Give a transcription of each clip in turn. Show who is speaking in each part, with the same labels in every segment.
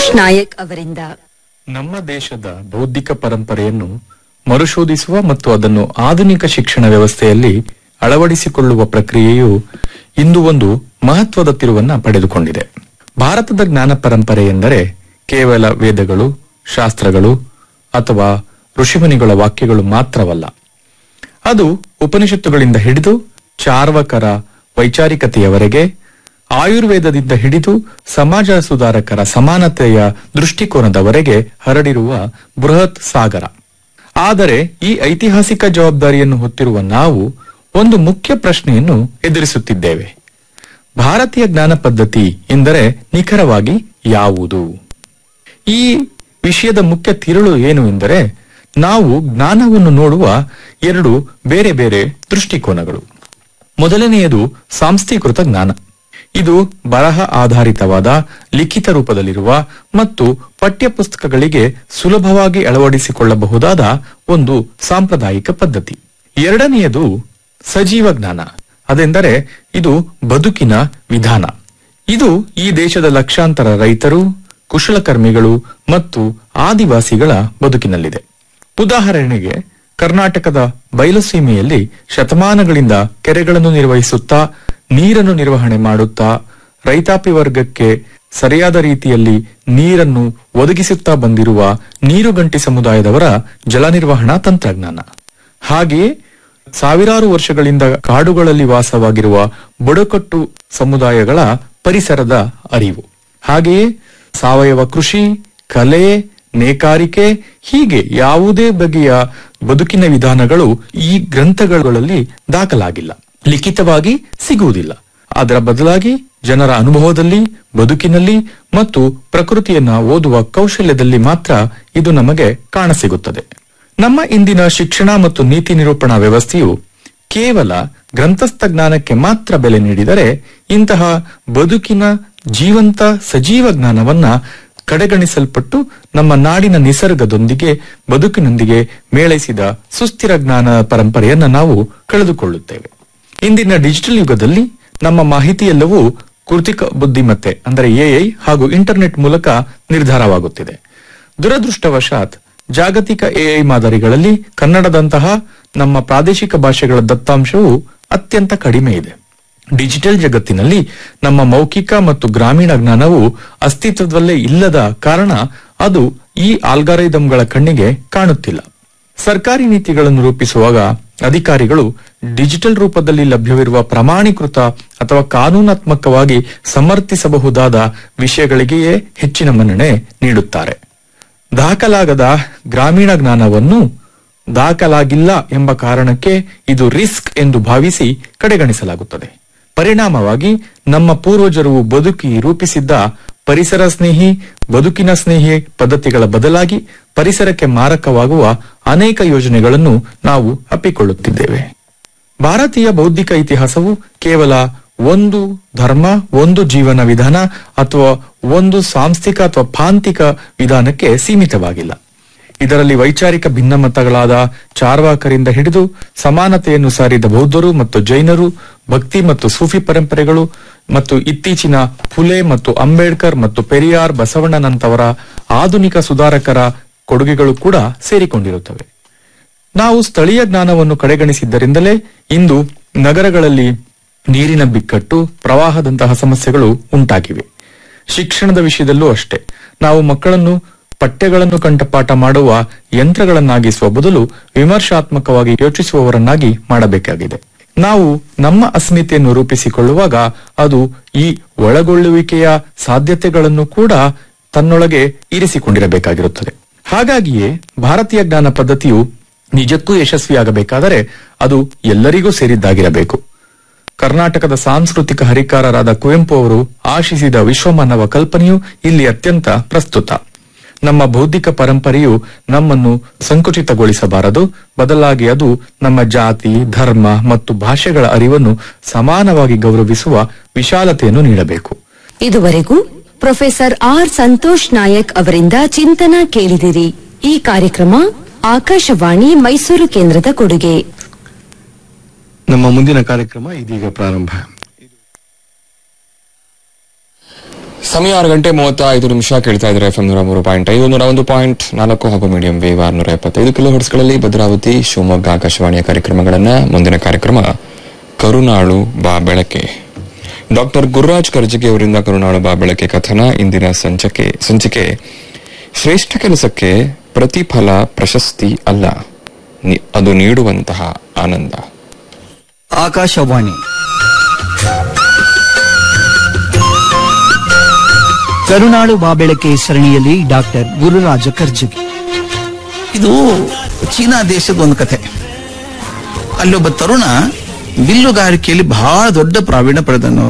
Speaker 1: ಸಂತೋಷ್ ನಾಯಕ್ ಅವರಿಂದ
Speaker 2: ನಮ್ಮ ದೇಶದ ಬೌದ್ಧಿಕ ಪರಂಪರೆಯನ್ನು ಮರುಶೋಧಿಸುವ ಮತ್ತು ಅದನ್ನು ಆಧುನಿಕ ಶಿಕ್ಷಣ ವ್ಯವಸ್ಥೆಯಲ್ಲಿ ಅಳವಡಿಸಿಕೊಳ್ಳುವ ಪ್ರಕ್ರಿಯೆಯು ಇಂದು ಒಂದು ಮಹತ್ವದ ತಿರುವನ್ನ ಪಡೆದುಕೊಂಡಿದೆ ಭಾರತದ ಜ್ಞಾನ ಪರಂಪರೆ ಎಂದರೆ ಕೇವಲ ವೇದಗಳು ಶಾಸ್ತ್ರಗಳು ಅಥವಾ ಋಷಿಮುನಿಗಳ ವಾಕ್ಯಗಳು ಮಾತ್ರವಲ್ಲ ಅದು ಉಪನಿಷತ್ತುಗಳಿಂದ ಹಿಡಿದು ಚಾರ್ವಕರ ವೈಚಾರಿಕತೆಯವರೆಗೆ ಆಯುರ್ವೇದದಿಂದ ಹಿಡಿದು ಸಮಾಜ ಸುಧಾರಕರ ಸಮಾನತೆಯ ದೃಷ್ಟಿಕೋನದವರೆಗೆ ಹರಡಿರುವ ಬೃಹತ್ ಸಾಗರ ಆದರೆ ಈ ಐತಿಹಾಸಿಕ ಜವಾಬ್ದಾರಿಯನ್ನು ಹೊತ್ತಿರುವ ನಾವು ಒಂದು ಮುಖ್ಯ ಪ್ರಶ್ನೆಯನ್ನು ಎದುರಿಸುತ್ತಿದ್ದೇವೆ ಭಾರತೀಯ ಜ್ಞಾನ ಪದ್ಧತಿ ಎಂದರೆ ನಿಖರವಾಗಿ ಯಾವುದು ಈ ವಿಷಯದ ಮುಖ್ಯ ತಿರುಳು ಏನು ಎಂದರೆ ನಾವು ಜ್ಞಾನವನ್ನು ನೋಡುವ ಎರಡು ಬೇರೆ ಬೇರೆ ದೃಷ್ಟಿಕೋನಗಳು ಮೊದಲನೆಯದು ಸಾಂಸ್ಥೀಕೃತ ಜ್ಞಾನ ಇದು ಬರಹ ಆಧಾರಿತವಾದ ಲಿಖಿತ ರೂಪದಲ್ಲಿರುವ ಮತ್ತು ಪಠ್ಯಪುಸ್ತಕಗಳಿಗೆ ಸುಲಭವಾಗಿ ಅಳವಡಿಸಿಕೊಳ್ಳಬಹುದಾದ ಒಂದು ಸಾಂಪ್ರದಾಯಿಕ ಪದ್ಧತಿ ಎರಡನೆಯದು ಸಜೀವ ಜ್ಞಾನ ಅದೆಂದರೆ ಇದು ಬದುಕಿನ ವಿಧಾನ ಇದು ಈ ದೇಶದ ಲಕ್ಷಾಂತರ ರೈತರು ಕುಶಲಕರ್ಮಿಗಳು ಮತ್ತು ಆದಿವಾಸಿಗಳ ಬದುಕಿನಲ್ಲಿದೆ ಉದಾಹರಣೆಗೆ ಕರ್ನಾಟಕದ ಬಯಲುಸೀಮೆಯಲ್ಲಿ ಶತಮಾನಗಳಿಂದ ಕೆರೆಗಳನ್ನು ನಿರ್ವಹಿಸುತ್ತಾ ನೀರನ್ನು ನಿರ್ವಹಣೆ ಮಾಡುತ್ತಾ ರೈತಾಪಿ ವರ್ಗಕ್ಕೆ ಸರಿಯಾದ ರೀತಿಯಲ್ಲಿ ನೀರನ್ನು ಒದಗಿಸುತ್ತಾ ಬಂದಿರುವ ನೀರುಗಂಟಿ ಸಮುದಾಯದವರ ಜಲ ನಿರ್ವಹಣಾ ತಂತ್ರಜ್ಞಾನ ಹಾಗೆಯೇ ಸಾವಿರಾರು ವರ್ಷಗಳಿಂದ ಕಾಡುಗಳಲ್ಲಿ ವಾಸವಾಗಿರುವ ಬುಡಕಟ್ಟು ಸಮುದಾಯಗಳ ಪರಿಸರದ ಅರಿವು ಹಾಗೆಯೇ ಸಾವಯವ ಕೃಷಿ ಕಲೆ ನೇಕಾರಿಕೆ ಹೀಗೆ ಯಾವುದೇ ಬಗೆಯ ಬದುಕಿನ ವಿಧಾನಗಳು ಈ ಗ್ರಂಥಗಳಲ್ಲಿ ದಾಖಲಾಗಿಲ್ಲ ಲಿಖಿತವಾಗಿ ಸಿಗುವುದಿಲ್ಲ ಅದರ ಬದಲಾಗಿ ಜನರ ಅನುಭವದಲ್ಲಿ ಬದುಕಿನಲ್ಲಿ ಮತ್ತು ಪ್ರಕೃತಿಯನ್ನ ಓದುವ ಕೌಶಲ್ಯದಲ್ಲಿ ಮಾತ್ರ ಇದು ನಮಗೆ ಕಾಣಸಿಗುತ್ತದೆ ನಮ್ಮ ಇಂದಿನ ಶಿಕ್ಷಣ ಮತ್ತು ನೀತಿ ನಿರೂಪಣಾ ವ್ಯವಸ್ಥೆಯು ಕೇವಲ ಗ್ರಂಥಸ್ಥ ಜ್ಞಾನಕ್ಕೆ ಮಾತ್ರ ಬೆಲೆ ನೀಡಿದರೆ ಇಂತಹ ಬದುಕಿನ ಜೀವಂತ ಸಜೀವ ಜ್ಞಾನವನ್ನ ಕಡೆಗಣಿಸಲ್ಪಟ್ಟು ನಮ್ಮ ನಾಡಿನ ನಿಸರ್ಗದೊಂದಿಗೆ ಬದುಕಿನೊಂದಿಗೆ ಮೇಳೈಸಿದ ಸುಸ್ಥಿರ ಜ್ಞಾನ ಪರಂಪರೆಯನ್ನ ನಾವು ಕಳೆದುಕೊಳ್ಳುತ್ತೇವೆ ಇಂದಿನ ಡಿಜಿಟಲ್ ಯುಗದಲ್ಲಿ ನಮ್ಮ ಮಾಹಿತಿಯೆಲ್ಲವೂ ಕೃತಿಕ ಬುದ್ಧಿಮತ್ತೆ ಅಂದರೆ ಎಐ ಹಾಗೂ ಇಂಟರ್ನೆಟ್ ಮೂಲಕ ನಿರ್ಧಾರವಾಗುತ್ತಿದೆ ದುರದೃಷ್ಟವಶಾತ್ ಜಾಗತಿಕ ಎಐ ಮಾದರಿಗಳಲ್ಲಿ ಕನ್ನಡದಂತಹ ನಮ್ಮ ಪ್ರಾದೇಶಿಕ ಭಾಷೆಗಳ ದತ್ತಾಂಶವು ಅತ್ಯಂತ ಕಡಿಮೆ ಇದೆ ಡಿಜಿಟಲ್ ಜಗತ್ತಿನಲ್ಲಿ ನಮ್ಮ ಮೌಖಿಕ ಮತ್ತು ಗ್ರಾಮೀಣ ಜ್ಞಾನವು ಅಸ್ತಿತ್ವದಲ್ಲೇ ಇಲ್ಲದ ಕಾರಣ ಅದು ಈ ಆಲ್ಗಾರಿದಮ್ಗಳ ಕಣ್ಣಿಗೆ ಕಾಣುತ್ತಿಲ್ಲ ಸರ್ಕಾರಿ ನೀತಿಗಳನ್ನು ರೂಪಿಸುವಾಗ ಅಧಿಕಾರಿಗಳು ಡಿಜಿಟಲ್ ರೂಪದಲ್ಲಿ ಲಭ್ಯವಿರುವ ಪ್ರಮಾಣೀಕೃತ ಅಥವಾ ಕಾನೂನಾತ್ಮಕವಾಗಿ ಸಮರ್ಥಿಸಬಹುದಾದ ವಿಷಯಗಳಿಗೆಯೇ ಹೆಚ್ಚಿನ ಮನ್ನಣೆ ನೀಡುತ್ತಾರೆ ದಾಖಲಾಗದ ಗ್ರಾಮೀಣ ಜ್ಞಾನವನ್ನು ದಾಖಲಾಗಿಲ್ಲ ಎಂಬ ಕಾರಣಕ್ಕೆ ಇದು ರಿಸ್ಕ್ ಎಂದು ಭಾವಿಸಿ ಕಡೆಗಣಿಸಲಾಗುತ್ತದೆ ಪರಿಣಾಮವಾಗಿ ನಮ್ಮ ಪೂರ್ವಜರು ಬದುಕಿ ರೂಪಿಸಿದ್ದ ಪರಿಸರ ಸ್ನೇಹಿ ಬದುಕಿನ ಸ್ನೇಹಿ ಪದ್ಧತಿಗಳ ಬದಲಾಗಿ ಪರಿಸರಕ್ಕೆ ಮಾರಕವಾಗುವ ಅನೇಕ ಯೋಜನೆಗಳನ್ನು ನಾವು ಅಪ್ಪಿಕೊಳ್ಳುತ್ತಿದ್ದೇವೆ ಭಾರತೀಯ ಬೌದ್ಧಿಕ ಇತಿಹಾಸವು ಕೇವಲ ಒಂದು ಧರ್ಮ ಒಂದು ಜೀವನ ವಿಧಾನ ಅಥವಾ ಒಂದು ಸಾಂಸ್ಥಿಕ ಅಥವಾ ಪಾಂತಿಕ ವಿಧಾನಕ್ಕೆ ಸೀಮಿತವಾಗಿಲ್ಲ ಇದರಲ್ಲಿ ವೈಚಾರಿಕ ಭಿನ್ನಮತಗಳಾದ ಚಾರ್ವಾಕರಿಂದ ಹಿಡಿದು ಸಮಾನತೆಯನ್ನು ಸಾರಿದ ಬೌದ್ಧರು ಮತ್ತು ಜೈನರು ಭಕ್ತಿ ಮತ್ತು ಸೂಫಿ ಪರಂಪರೆಗಳು ಮತ್ತು ಇತ್ತೀಚಿನ ಫುಲೆ ಮತ್ತು ಅಂಬೇಡ್ಕರ್ ಮತ್ತು ಪೆರಿಯಾರ್ ಬಸವಣ್ಣನಂತವರ ಆಧುನಿಕ ಸುಧಾರಕರ ಕೊಡುಗೆಗಳು ಕೂಡ ಸೇರಿಕೊಂಡಿರುತ್ತವೆ ನಾವು ಸ್ಥಳೀಯ ಜ್ಞಾನವನ್ನು ಕಡೆಗಣಿಸಿದ್ದರಿಂದಲೇ ಇಂದು ನಗರಗಳಲ್ಲಿ ನೀರಿನ ಬಿಕ್ಕಟ್ಟು ಪ್ರವಾಹದಂತಹ ಸಮಸ್ಯೆಗಳು ಉಂಟಾಗಿವೆ ಶಿಕ್ಷಣದ ವಿಷಯದಲ್ಲೂ ಅಷ್ಟೇ ನಾವು ಮಕ್ಕಳನ್ನು ಪಠ್ಯಗಳನ್ನು ಕಂಠಪಾಠ ಮಾಡುವ ಯಂತ್ರಗಳನ್ನಾಗಿಸುವ ಬದಲು ವಿಮರ್ಶಾತ್ಮಕವಾಗಿ ಯೋಚಿಸುವವರನ್ನಾಗಿ ಮಾಡಬೇಕಾಗಿದೆ ನಾವು ನಮ್ಮ ಅಸ್ಮಿತೆಯನ್ನು ರೂಪಿಸಿಕೊಳ್ಳುವಾಗ ಅದು ಈ ಒಳಗೊಳ್ಳುವಿಕೆಯ ಸಾಧ್ಯತೆಗಳನ್ನು ಕೂಡ ತನ್ನೊಳಗೆ ಇರಿಸಿಕೊಂಡಿರಬೇಕಾಗಿರುತ್ತದೆ ಹಾಗಾಗಿಯೇ ಭಾರತೀಯ ಜ್ಞಾನ ಪದ್ಧತಿಯು ನಿಜಕ್ಕೂ ಯಶಸ್ವಿಯಾಗಬೇಕಾದರೆ ಅದು ಎಲ್ಲರಿಗೂ ಸೇರಿದ್ದಾಗಿರಬೇಕು ಕರ್ನಾಟಕದ ಸಾಂಸ್ಕೃತಿಕ ಹರಿಕಾರರಾದ ಕುವೆಂಪು ಅವರು ಆಶಿಸಿದ ವಿಶ್ವಮಾನವ ಕಲ್ಪನೆಯು ಇಲ್ಲಿ ಅತ್ಯಂತ ಪ್ರಸ್ತುತ ನಮ್ಮ ಬೌದ್ಧಿಕ ಪರಂಪರೆಯು ನಮ್ಮನ್ನು ಸಂಕುಚಿತಗೊಳಿಸಬಾರದು ಬದಲಾಗಿ ಅದು ನಮ್ಮ ಜಾತಿ ಧರ್ಮ ಮತ್ತು ಭಾಷೆಗಳ ಅರಿವನ್ನು ಸಮಾನವಾಗಿ ಗೌರವಿಸುವ ವಿಶಾಲತೆಯನ್ನು ನೀಡಬೇಕು
Speaker 1: ಇದುವರೆಗೂ ಪ್ರೊಫೆಸರ್ ಆರ್ ಸಂತೋಷ್ ನಾಯಕ್ ಅವರಿಂದ ಚಿಂತನ ಕೇಳಿದಿರಿ ಈ ಕಾರ್ಯಕ್ರಮ ಆಕಾಶವಾಣಿ ಮೈಸೂರು ಕೇಂದ್ರದ ಕೊಡುಗೆ
Speaker 3: ನಮ್ಮ ಮುಂದಿನ ಕಾರ್ಯಕ್ರಮ ಇದೀಗ ಪ್ರಾರಂಭ ಸಮಯ ಆರು ಗಂಟೆ ಮೂವತ್ತೈದು ನಿಮಿಷ ಕೇಳ್ತಾ ಇದ್ರೆ ಎಫ್ ನೂರ ಮೂರು ಪಾಯಿಂಟ್ ಐದು ನೂರ ಒಂದು ಪಾಯಿಂಟ್ ನಾಲ್ಕು ಹಾಗೂ ಮೀಡಿಯಂ ವೇವ್ ಆರ್ನೂರ ಎಪ್ಪತ್ತೈದು ಕಿಲೋ ಹರ್ಟ್ಸ್ಗಳಲ್ಲಿ ಭದ್ರಾವತಿ ಶಿವಮೊಗ್ಗ ಆಕಾಶವಾಣಿಯ ಕಾರ್ಯಕ್ರಮಗಳನ್ನ ಮುಂದಿನ ಕಾರ್ಯಕ್ರಮ ಕರುನಾಳು ಬಾ ಬೆಳಕೆ ಡಾಕ್ಟರ್ ಗುರುರಾಜ್ ಕರ್ಜಗಿ ಅವರಿಂದ ಕರುನಾಳು ಬಾ ಬೆಳಕೆ ಕಥನ ಇಂದಿನ ಸಂಚಿಕೆ ಸಂಚಿಕೆ ಶ್ರೇಷ್ಠ ಕೆಲಸಕ್ಕೆ ಪ್ರತಿಫಲ ಪ್ರಶಸ್ತಿ ಅಲ್ಲ ನಿ- ಅದು ನೀಡುವಂತಹ ಆನಂದ
Speaker 4: ಆಕಾಶವಾಣಿ ಕರುನಾಡು ಬಾಬೆಳಕೆ ಸರಣಿಯಲ್ಲಿ ಡಾಕ್ಟರ್ ಗುರುರಾಜ ಕರ್ಜಗಿ
Speaker 5: ಇದು ಚೀನಾ ದೇಶದ ಒಂದು ಕಥೆ ಅಲ್ಲೊಬ್ಬ ತರುಣ ಬಿಲ್ಲುಗಾರಿಕೆಯಲ್ಲಿ ಬಹಳ ದೊಡ್ಡ ಪ್ರಾವೀಣ್ಯ ಪಡೆದನು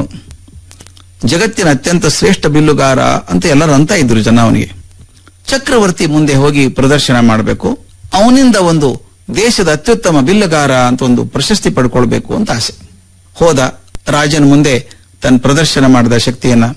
Speaker 5: ಜಗತ್ತಿನ ಅತ್ಯಂತ ಶ್ರೇಷ್ಠ ಬಿಲ್ಲುಗಾರ ಅಂತ ಎಲ್ಲರೂ ಅಂತ ಇದ್ರು ಜನ ಅವನಿಗೆ ಚಕ್ರವರ್ತಿ ಮುಂದೆ ಹೋಗಿ ಪ್ರದರ್ಶನ ಮಾಡಬೇಕು ಅವನಿಂದ ಒಂದು ದೇಶದ ಅತ್ಯುತ್ತಮ ಬಿಲ್ಲುಗಾರ ಅಂತ ಒಂದು ಪ್ರಶಸ್ತಿ ಪಡ್ಕೊಳ್ಬೇಕು ಅಂತ ಆಸೆ ಹೋದ ರಾಜನ ಮುಂದೆ ತನ್ನ ಪ್ರದರ್ಶನ ಮಾಡಿದ ಶಕ್ತಿಯನ್ನ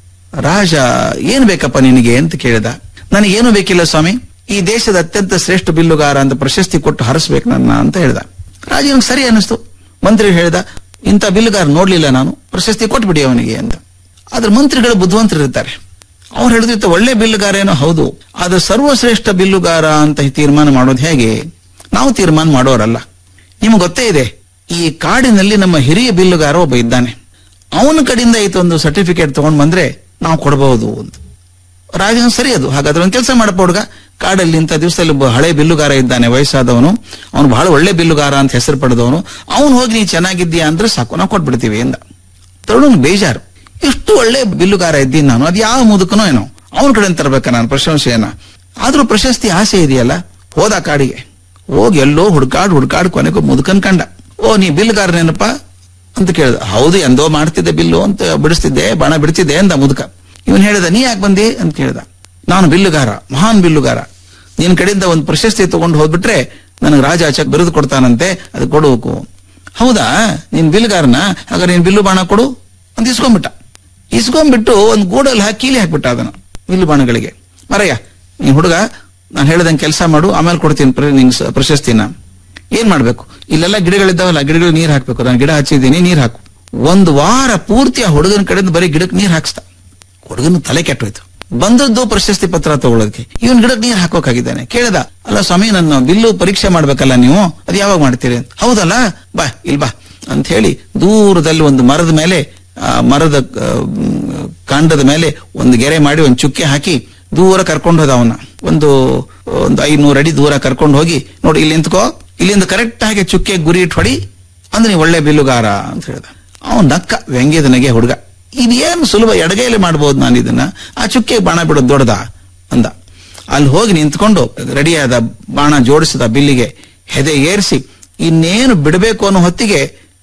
Speaker 5: ರಾಜ ಏನ್ ಬೇಕಪ್ಪ ನಿನಗೆ ಅಂತ ಕೇಳಿದ ನನಗೇನು ಬೇಕಿಲ್ಲ ಸ್ವಾಮಿ ಈ ದೇಶದ ಅತ್ಯಂತ ಶ್ರೇಷ್ಠ ಬಿಲ್ಲುಗಾರ ಅಂತ ಪ್ರಶಸ್ತಿ ಕೊಟ್ಟು ಹರಿಸ್ಬೇಕು ನನ್ನ ಅಂತ ಹೇಳ್ದ ರಾಜನಿಗೆ ಸರಿ ಅನ್ನಿಸ್ತು ಮಂತ್ರಿ ಹೇಳ್ದ ಇಂಥ ಬಿಲ್ಲುಗಾರ ನೋಡ್ಲಿಲ್ಲ ನಾನು ಪ್ರಶಸ್ತಿ ಕೊಟ್ಬಿಡಿ ಅವನಿಗೆ ಅಂತ ಆದ್ರೆ ಮಂತ್ರಿಗಳು ಬುದ್ಧಿವಂತರಿರ್ತಾರೆ ಅವ್ರು ಹೇಳಿದ್ರೆ ಒಳ್ಳೆ ಬಿಲ್ಲುಗಾರ ಏನೋ ಹೌದು ಆದ್ರೆ ಸರ್ವಶ್ರೇಷ್ಠ ಬಿಲ್ಲುಗಾರ ಅಂತ ತೀರ್ಮಾನ ಮಾಡೋದು ಹೇಗೆ ನಾವು ತೀರ್ಮಾನ ಮಾಡೋರಲ್ಲ ನಿಮ್ಗೆ ಗೊತ್ತೇ ಇದೆ ಈ ಕಾಡಿನಲ್ಲಿ ನಮ್ಮ ಹಿರಿಯ ಬಿಲ್ಲುಗಾರ ಒಬ್ಬ ಇದ್ದಾನೆ ಅವನ ಕಡೆಯಿಂದ ಈತ ಒಂದು ಸರ್ಟಿಫಿಕೇಟ್ ತಗೊಂಡ್ ಬಂದ್ರೆ ನಾವು ಕೊಡಬಹುದು ಅಂತ ರಾಜನ ಸರಿ ಅದು ಹಾಗಾದ್ರೆ ಒಂದು ಕೆಲಸ ಮಾಡಪ್ಪ ಹುಡುಗ ಕಾಡಲ್ಲಿ ಇಂಥ ದಿವಸದಲ್ಲಿ ಒಬ್ಬ ಹಳೆ ಬಿಲ್ಲುಗಾರ ಇದ್ದಾನೆ ವಯಸ್ಸಾದವನು ಅವನು ಬಹಳ ಒಳ್ಳೆ ಬಿಲ್ಲುಗಾರ ಅಂತ ಹೆಸರು ಪಡೆದವನು ಅವನು ಹೋಗಿ ನೀ ಚೆನ್ನಾಗಿದ್ದೀಯಾ ಅಂದ್ರೆ ಸಾಕು ನಾವು ಕೊಟ್ಬಿಡ್ತೀವಿ ಎಂದ ತರುಣನ್ ಬೇಜಾರು ಎಷ್ಟು ಒಳ್ಳೆ ಬಿಲ್ಲುಗಾರ ಇದ್ದೀನಿ ನಾನು ಅದು ಯಾವ ಮುದುಕನೋ ಏನೋ ಅವನ ಕಡೆ ತರ್ಬೇಕ ನಾನು ಪ್ರಶಂಸೆಯನ್ನ ಆದ್ರೂ ಪ್ರಶಸ್ತಿ ಆಸೆ ಇದೆಯಲ್ಲ ಹೋದ ಕಾಡಿಗೆ ಹೋಗಿ ಎಲ್ಲೋ ಹುಡ್ಕಾಡ್ ಹುಡ್ಕಾಡ್ ಕೊನೆಗೂ ಮುದುಕನ್ ಕಂಡ ಓ ನೀ ಬಿಲ್ಲುಗಾರನೇನಪ್ಪ ಅಂತ ಕೇಳ್ದ ಹೌದು ಎಂದೋ ಮಾಡ್ತಿದ್ದೆ ಬಿಲ್ಲು ಅಂತ ಬಿಡಿಸ್ತಿದ್ದೆ ಬಾಣ ಬಿಡ್ತಿದ್ದೆ ಅಂದ ಮುದುಕ ಇವನ್ ಹೇಳಿದ ನೀ ಯಾಕೆ ಬಂದಿ ಅಂತ ಕೇಳ್ದ ನಾನು ಬಿಲ್ಲುಗಾರ ಮಹಾನ್ ಬಿಲ್ಲುಗಾರ ನಿನ್ ಕಡೆಯಿಂದ ಒಂದು ಪ್ರಶಸ್ತಿ ತಗೊಂಡು ಹೋಗ್ಬಿಟ್ರೆ ನನಗೆ ರಾಜ ಆಚಕ್ ಬಿರುದು ಕೊಡ್ತಾನಂತೆ ಅದು ಕೊಡಬೇಕು ಹೌದಾ ನೀನ್ ಬಿಲ್ಲುಗಾರನ ಹಾಗಾದ್ರೆ ನೀನ್ ಬಿಲ್ಲು ಬಾಣ ಕೊಡು ಅಂತ ಇಸ್ಕೊಂಡ್ಬಿಟ್ಟ ಇಸ್ಕೊಂಡ್ಬಿಟ್ಟು ಒಂದು ಗೂಡಲ್ಲಿ ಹಾಕಿ ಕೀಲಿ ಹಾಕ್ಬಿಟ್ಟ ಅದನ್ನ ಬಿಲ್ಲು ಬಾಣಗಳಿಗೆ ಮರಯ್ಯ ನೀನ್ ಹುಡುಗ ನಾನು ಹೇಳ್ದಂಗೆ ಕೆಲಸ ಮಾಡು ಆಮೇಲೆ ಕೊಡ್ತೀನಿ ಪ್ರ- ನಿಂಗ್ ಸ- ಪ್ರಶಸ್ತಿನ ಏನ್ ಮಾಡ್ಬೇಕು ಇಲ್ಲೆಲ್ಲ ಗಿಡಗಳಿದ್ದಾವಲ್ಲ ಗಿಡಗಳಿಗೆ ನೀರ್ ಹಾಕ್ಬೇಕು ನಾನು ಗಿಡ ಹಚ್ಚಿದ್ದೀನಿ ನೀರ್ ಹಾಕು ಒಂದು ವಾರ ಪೂರ್ತಿ ಆ ಹುಡುಗನ ಕಡೆಯಿಂದ ಬರೀ ಗಿಡಕ್ಕೆ ನೀರ್ ಹಾಕ್ಸ್ತಾ ಹುಡುಗನ ತಲೆ ಕೆಟ್ಟೋಯ್ತು ಬಂದದ್ದು ಪ್ರಶಸ್ತಿ ಪತ್ರ ತಗೊಳ್ಳೋದಕ್ಕೆ ಇವನ್ ಗಿಡಕ್ಕೆ ನೀರ್ ಹಾಕೋಕಾಗಿದ್ದಾನೆ ಕೇಳ್ದ ಅಲ್ಲ ಸ್ವಾಮಿ ನನ್ನ ಬಿಲ್ಲು ಪರೀಕ್ಷೆ ಮಾಡ್ಬೇಕಲ್ಲ ನೀವು ಅದು ಯಾವಾಗ ಮಾಡ್ತೀರಿ ಅಂತ ಹೌದಲ್ಲ ಬಾ ಇಲ್ ಬಾ ಅಂತ ಹೇಳಿ ದೂರದಲ್ಲಿ ಒಂದು ಮರದ ಮೇಲೆ ಆ ಮರದ ಆ, ಮ್, ಕಾಂಡದ ಮೇಲೆ ಒಂದು ಗೆರೆ ಮಾಡಿ ಒಂದು ಚುಕ್ಕೆ ಹಾಕಿ ದೂರ ಕರ್ಕೊಂಡು ಹೋದ ಅವನ ಒಂದು ಒಂದು ಐನೂರು ಅಡಿ ದೂರ ಕರ್ಕೊಂಡು ಹೋಗಿ ನೋಡಿ ಇಲ್ಲಿ ನಿಂತ್ಕೋ ಇಲ್ಲಿಂದ ಕರೆಕ್ಟ್ ಆಗಿ ಚುಕ್ಕೆ ಗುರಿ ಇಟ್ಟು ಹೊಡಿ ಅಂದ್ರೆ ನೀವು ಒಳ್ಳೆ ಬಿಲ್ಲುಗಾರ ಅಂತ ಹೇಳ್ದ ಅವನ್ ನಕ್ಕ ವ್ಯಂಗ್ಯದ ನಗೆ ಹುಡುಗ ಇದೇನು ಸುಲಭ ಎಡಗೈಲಿ ಮಾಡ್ಬೋದು ನಾನು ಇದನ್ನ ಆ ಚುಕ್ಕೆ ಬಾಣ ಬಿಡೋದು ದೊಡ್ಡದ ಅಂದ ಅಲ್ಲಿ ಹೋಗಿ ನಿಂತ್ಕೊಂಡು ರೆಡಿಯಾದ ಬಾಣ ಜೋಡಿಸಿದ ಬಿಲ್ಲಿಗೆ ಹೆದೆ ಏರಿಸಿ ಇನ್ನೇನು ಬಿಡಬೇಕು ಅನ್ನೋ ಹೊತ್ತಿಗೆ